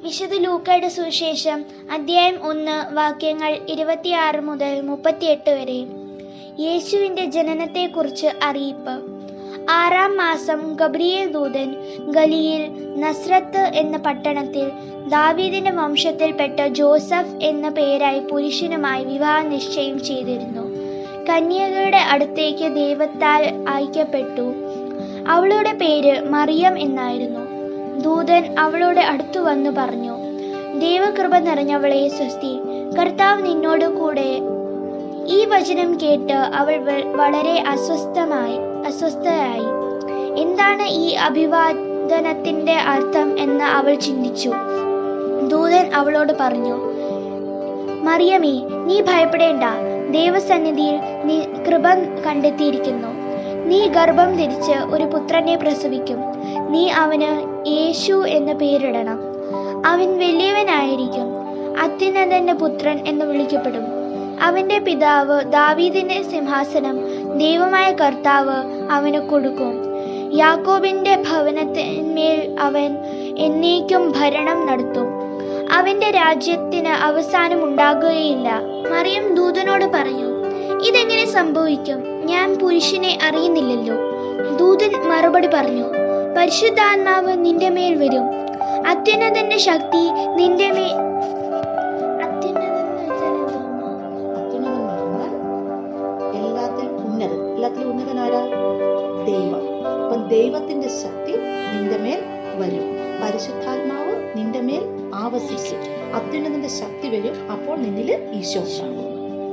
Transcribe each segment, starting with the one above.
വിശുദ്ധ ലൂക്കയുടെ സുവിശേഷം അധ്യായം ഒന്ന് വാക്യങ്ങൾ ഇരുപത്തിയാറ് മുതൽ മുപ്പത്തിയെട്ട് വരെ യേശുവിന്റെ ജനനത്തെക്കുറിച്ച് അറിയിപ്പ് ആറാം മാസം ഗബ്രിയേൽ ദൂതൻ ഗലിയിൽ നസ്രത്ത് എന്ന പട്ടണത്തിൽ ദാവീദിന്റെ വംശത്തിൽപ്പെട്ട ജോസഫ് എന്ന പേരായി പുരുഷനുമായി വിവാഹ നിശ്ചയം ചെയ്തിരുന്നു കന്യകയുടെ അടുത്തേക്ക് ദൈവത്താൽ അയക്കപ്പെട്ടു അവളുടെ പേര് മറിയം എന്നായിരുന്നു ദൂതൻ അവളുടെ അടുത്തു വന്നു പറഞ്ഞു ദൈവകൃപ നിറഞ്ഞവളെ സ്വസ്തി കർത്താവ് നിന്നോട് കൂടെ ഈ വചനം കേട്ട് അവൾ വ- വളരെ അസ്വസ്ഥമായി അസ്വസ്ഥയായി എന്താണ് ഈ അഭിവാദനത്തിന്റെ അർത്ഥം എന്ന് അവൾ ചിന്തിച്ചു ദൂതൻ അവളോട് പറഞ്ഞു മറിയമേ നീ ഭയപ്പെടേണ്ട ദൈവസന്നിധിയിൽ നീ കൃപ കണ്ടെത്തിയിരിക്കുന്നു നീ ഗർഭം ധരിച്ച് ഒരു പുത്രനെ പ്രസവിക്കും നീ അവന് യേശു എന്ന് പേരിടണം അവൻ വലിയവനായിരിക്കും അത്യുന്നതന്റെ പുത്രൻ എന്ന് വിളിക്കപ്പെടും അവന്റെ പിതാവ് ദാവീദിന്റെ സിംഹാസനം ദൈവമായ കർത്താവ് അവന് കൊടുക്കും യാക്കോബിന്റെ ഭവനത്തിന്മേൽ അവൻ എന്നേക്കും ഭരണം നടത്തും അവന്റെ രാജ്യത്തിന് അവസാനം ഉണ്ടാകുകയില്ല മറിയം ദൂതനോട് പറഞ്ഞു ഇതെങ്ങനെ സംഭവിക്കും ഞാൻ പുരുഷനെ അറിയുന്നില്ലല്ലോ ദൂതൻ മറുപടി പറഞ്ഞു പരിശുദ്ധാത്മാവ് നിന്റെ മേൽ വരും അത്യുന്നതന്റെ ശക്തി നിന്റെ മേൽ അത്യുന്നതൻ എന്ന് വെച്ചാൽ എന്തോന്നാ? അത്യുന്നതൻ എന്ന് പറഞ്ഞാൽ എല്ലാത്തിലും ഉന്നതൻ എല്ലാത്തിലും ഉന്നതൻ ആരാ ദൈവം അപ്പം ദൈവത്തിന്റെ ശക്തി നിന്റെ മേൽ വരും പരിശുദ്ധാത്മാവ് നിന്റെ മേൽ ആവസിക്കും അത്യുന്നതന്റെ ശക്തി വരും അപ്പോൾ നിന്നില് ഈശോ ഉണ്ടാകും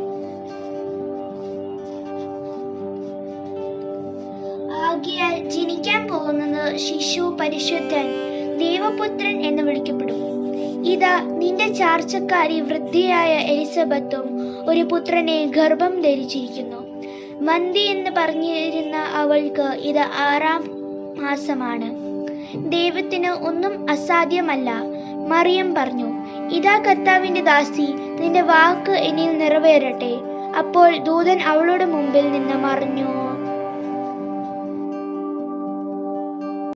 ആകിയാൽ ജനിക്കാൻ പോകുന്നത് ശിശു പരിശുദ്ധൻ ദൈവപുത്രൻ എന്ന് വിളിക്കപ്പെടും ഇതാ നിന്റെ ചാർച്ചക്കാരി വൃദ്ധിയായ എലിസബത്തും ഒരു പുത്രനെ ഗർഭം ധരിച്ചിരിക്കുന്നു മന്തി എന്ന് പറഞ്ഞിരുന്ന അവൾക്ക് ഇത് ആറാം മാസമാണ് ദൈവത്തിന് ഒന്നും അസാധ്യമല്ല മറിയം പറഞ്ഞു ഇതാ കർത്താവിന്റെ ദാസി നിന്റെ വാക്ക് എന്നിൽ നിറവേറട്ടെ അപ്പോൾ ദൂതൻ അവളുടെ മുമ്പിൽ നിന്ന് മറിഞ്ഞു